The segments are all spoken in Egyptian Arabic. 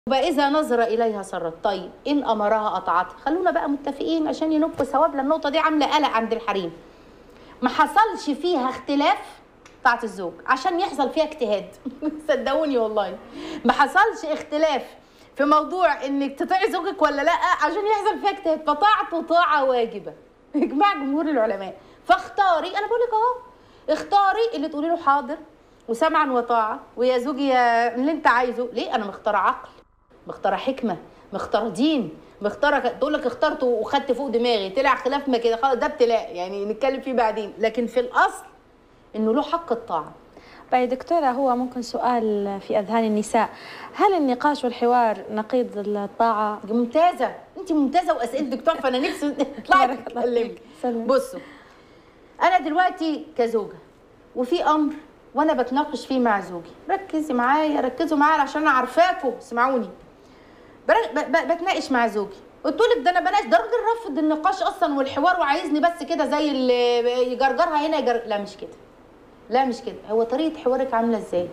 وإذا نظر إليها سرت طيب إن أمرها أطاعته خلونا بقى متفقين عشان ينبوا ثواب لأن النقطة دي عاملة قلق عند الحريم ما حصلش فيها اختلاف طاعة الزوج عشان يحصل فيها اجتهاد صدقوني والله ما حصلش اختلاف في موضوع انك تطيعي زوجك ولا لا عشان يحصل فيها اجتهاد فطاعته طاعة واجبة اجماع جمهور العلماء فاختاري انا بقول لك اهو اختاري اللي تقولي له حاضر وسمعا وطاعة ويا زوجي يا اللي انت عايزه ليه انا مختاره عقل مختاره حكمه مختاره دين مختاره ك- تقول لك اخترته وخدت فوق دماغي طلع خلاف ما كده خلاص ده ابتلاء يعني نتكلم فيه بعدين لكن في الاصل انه له حق الطاعه طيب دكتورة هو ممكن سؤال في أذهان النساء هل النقاش والحوار نقيض الطاعة؟ ممتازه انت ممتازه واسئلتك تحفه انا نفسي اطلعي بارك الله اتكلمي فيك. سلام. بصوا انا دلوقتي كزوجه وفي امر وانا بتناقش فيه مع زوجي ركزي معايا ركزوا معايا عشان انا عارفاكم اسمعوني بر- ب- ب- بتناقش مع زوجي قلت لك ده انا بناقش ده راجل رافض النقاش اصلا والحوار وعايزني بس كده زي اللي يجرجرها هنا يجر... لا مش كده لا مش كده هو طريقه حوارك عامله ازاي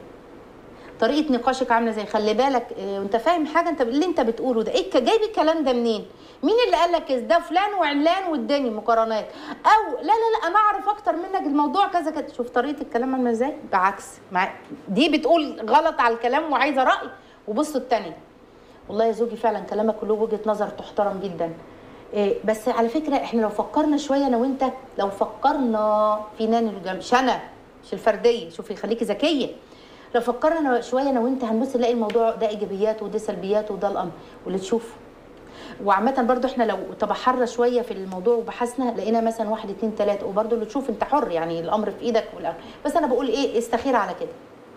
طريقه نقاشك عامله ازاي خلي بالك اه، انت فاهم حاجه انت اللي انت بتقوله ده ايه جايب الكلام ده منين مين اللي قال لك ده فلان وعلان واداني مقارنات او لا لا لا انا اعرف اكتر منك الموضوع كذا كذا شوف طريقه الكلام عامله ازاي بعكس مع دي بتقول غلط على الكلام وعايزه راي وبصوا التانيه والله يا زوجي فعلا كلامك له وجهه نظر تحترم جدا إيه بس على فكره احنا لو فكرنا شويه انا وانت لو فكرنا في نان الجم مش انا مش الفرديه شوفي خليكي ذكيه لو فكرنا شويه انا وانت هنبص نلاقي الموضوع ده ايجابيات وده سلبيات وده الامر واللي تشوفه وعامة برضو احنا لو تبحرنا شوية في الموضوع وبحثنا لقينا مثلا واحد اتنين تلاتة وبرضو اللي تشوف انت حر يعني الامر في ايدك والامر بس انا بقول ايه استخير على كده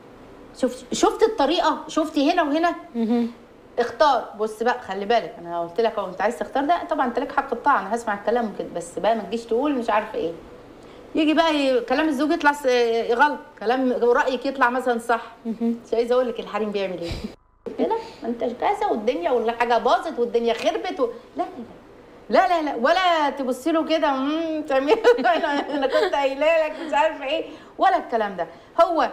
شفت شفت الطريقة شفتي هنا وهنا اختار بص بقى خلي بالك انا قلت لك اهو انت عايز تختار ده طبعا انت لك حق الطاعه انا هسمع الكلام وكده بس بقى ما تجيش تقول مش عارفه ايه يجي بقى ي- كلام الزوج يطلع س- غلط كلام رايك يطلع مثلا صح مش عايزه اقول لك الحريم بيعمل ايه كده ما انتش كذا والدنيا ولا حاجه باظت والدنيا خربت و... لا لا لا لا ولا تبصي له كده امم تعملي انا أنا كنت قايله لك مش عارفه ايه ولا الكلام ده هو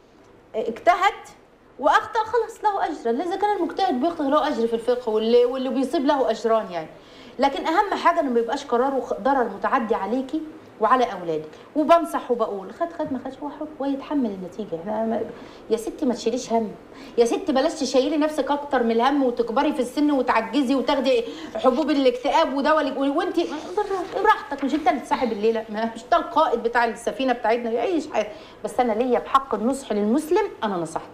اجتهد واخطا خلاص له اجر اذا كان المجتهد بيخطئ له اجر في الفقه واللي واللي بيصيب له اجران يعني لكن اهم حاجه انه ما يبقاش قراره خ- ضرر متعدي عليكي وعلى اولادك وبنصح وبقول خد خد ما خدش هو حر ويتحمل النتيجه احنا ما- يا ستي ما تشيليش هم يا ستي بلاش تشيلي نفسك اكتر من الهم وتكبري في السن وتعجزي وتاخدي حبوب الاكتئاب ودواء وانت براحتك مش انت اللي صاحب الليله ما- مش ده القائد بتاع السفينه بتاعتنا يعيش حياته بس انا ليا بحق النصح للمسلم انا نصحت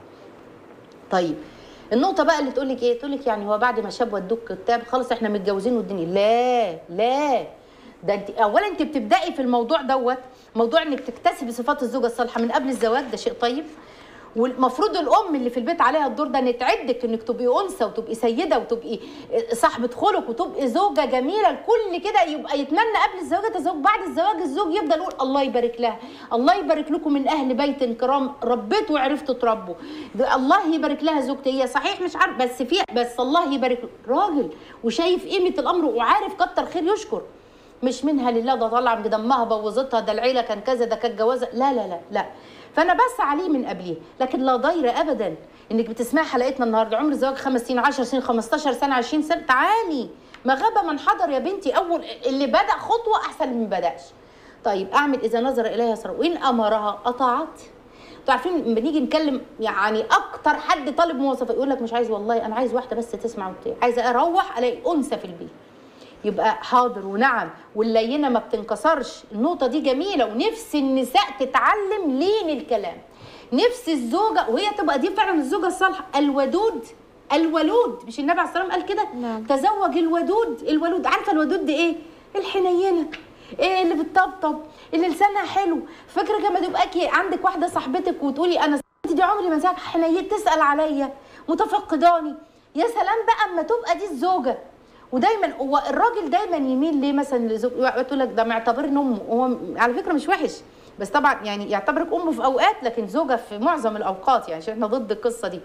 طيب النقطة بقى اللي تقول لك ايه؟ تقول لك يعني هو بعد ما شاب ودوك كتاب خلاص احنا متجوزين والدنيا لا لا ده انت اولا انت بتبدأي في الموضوع دوت موضوع انك تكتسبي صفات الزوجة الصالحة من قبل الزواج ده شيء طيب والمفروض الام اللي في البيت عليها الدور ده ان تعدك انك تبقي انثى وتبقي سيده وتبقي صاحبه خلق وتبقي زوجه جميله الكل كده يبقى يتمنى قبل الزواج يتزوج بعد الزواج الزوج يفضل يقول الله يبارك لها الله يبارك لكم من اهل بيت كرام ربيت وعرفتوا تربوا ده الله يبارك لها زوجتي هي صحيح مش عارف بس في بس الله يبارك راجل وشايف قيمه الامر وعارف كتر خير يشكر مش منها لله ده طلع من دمها بوظتها ده العيله كان كذا ده كانت جوازه لا لا لا لا فانا بس عليه من قبليه لكن لا ضير ابدا انك بتسمعي حلقتنا النهارده عمر الزواج خمس سنين 10 سنين 15 سنه 20 سنه تعالي ما غاب من حضر يا بنتي اول اللي بدا خطوه احسن من ما بداش طيب اعمل اذا نظر اليها سر وان امرها اطاعت انتوا عارفين لما بنيجي نتكلم يعني اكتر حد طالب مواصفه يقول لك مش عايز والله انا عايز واحده بس تسمع وتطيع عايزه اروح الاقي انثى في البيت يبقى حاضر ونعم واللينه ما بتنكسرش النقطه دي جميله ونفس النساء تتعلم لين الكلام نفس الزوجه وهي تبقى دي فعلا الزوجه الصالحه الودود الولود مش النبي عليه الصلاه والسلام قال كده نعم. تزوج الودود الولود عارفه الودود دي ايه الحنينه ايه اللي بتطبطب اللي لسانها حلو فاكره لما تبقى عندك واحده صاحبتك وتقولي انا صاحبتي دي عمري ما زهق حنيه تسال عليا متفقداني يا سلام بقى اما تبقى دي الزوجه ودايما هو الراجل دايما يميل ليه مثلا لزوج تقول لك ده معتبرني امه هو على فكره مش وحش بس طبعا يعني يعتبرك امه في اوقات لكن زوجه في معظم الاوقات يعني عشان احنا ضد القصه دي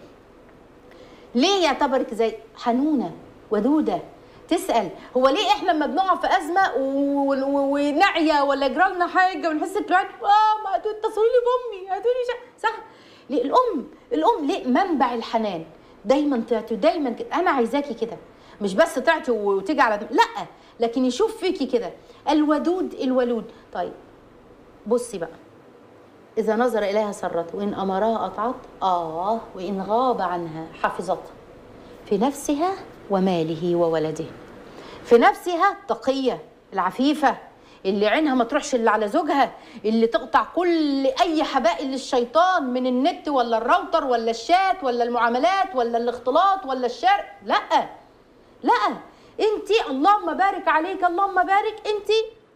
ليه يعتبرك زي حنونه ودوده تسال هو ليه احنا لما بنقع في ازمه و- و- ونعيا ولا جرى لنا حاجه ونحس بتوعد اه ما اتصلوا لي بامي هاتوا لي شا- صح ليه الام الام ليه منبع الحنان دايما تعطي دايما كده انا عايزاكي كده مش بس تعطي وتيجي على دم. لا لكن يشوف فيكي كده الودود الولود طيب بصي بقى إذا نظر إليها سرته وإن أمرها أطعت آه وإن غاب عنها حفظته في نفسها وماله وولده في نفسها تقية العفيفة اللي عينها ما تروحش اللي على زوجها اللي تقطع كل أي حبائل للشيطان من النت ولا الراوتر ولا الشات ولا المعاملات ولا الاختلاط ولا الشرق لا لا انت اللهم بارك عليك اللهم بارك انت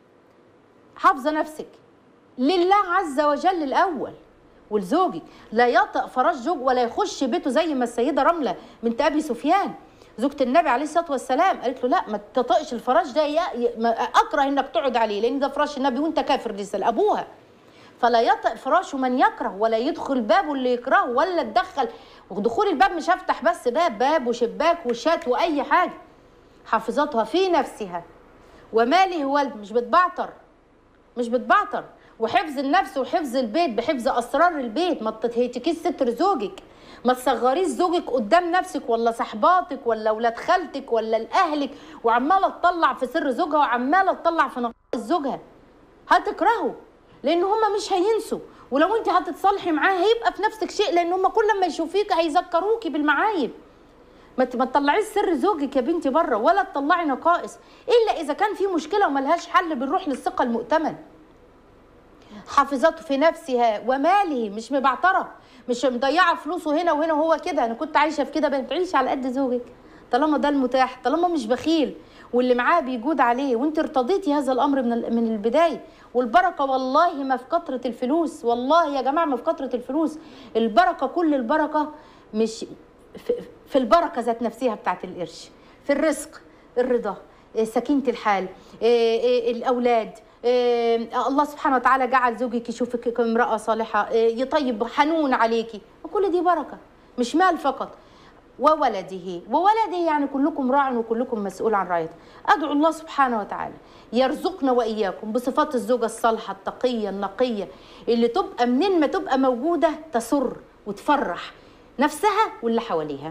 حافظه نفسك لله عز وجل الاول ولزوجك لا يطأ فراش زوج ولا يخش بيته زي ما السيده رمله بنت ابي سفيان زوجة النبي عليه الصلاه والسلام قالت له لا ما تطئش الفراش ده يا يا- ما- اكره انك تقعد عليه لان ده فراش النبي وانت كافر لسه ابوها فلا يطأ فراشه من يكره ولا يدخل بابه اللي يكرهه ولا تدخل ودخول الباب مش هفتح بس باب باب وشباك وشات واي حاجه حافظتها في نفسها وماله ولد مش بتبعتر مش بتبعتر وحفظ النفس وحفظ البيت بحفظ اسرار البيت ما تهيتكيش ستر زوجك ما تصغريش زوجك قدام نفسك ولا صحباتك ولا ولاد خالتك ولا لاهلك وعماله تطلع في سر زوجها وعماله تطلع في نقائص زوجها هتكرهه لان هما مش هينسوا ولو انت هتتصالحي معاه هيبقى في نفسك شيء لان هما كل ما يشوفيك هيذكروكي بالمعايب ما ت- ما تطلعيش سر زوجك يا بنتي بره ولا تطلعي نقائص الا اذا كان في مشكله وملهاش حل بنروح للثقه المؤتمن حافظته في نفسها وماله مش مبعتره مش مضيعه فلوسه هنا وهنا وهو كده انا كنت عايشه في كده بتعيش على قد زوجك طالما ده المتاح طالما مش بخيل واللي معاه بيجود عليه وانت ارتضيتي هذا الامر من ال- من البدايه والبركه والله ما في كثره الفلوس والله يا جماعه ما في كثره الفلوس البركه كل البركه مش في, في البركه ذات نفسها بتاعت القرش في الرزق الرضا إيه، سكينه الحال إيه، إيه، الاولاد إيه، الله سبحانه وتعالى جعل زوجك يشوفك كامراه صالحه إيه، يطيب حنون عليكي وكل دي بركه مش مال فقط وولده وولده يعني كلكم راع وكلكم مسؤول عن رعيته ادعو الله سبحانه وتعالى يرزقنا واياكم بصفات الزوجه الصالحه التقيه النقيه اللي تبقى منين ما تبقى موجوده تسر وتفرح نفسها واللي حواليها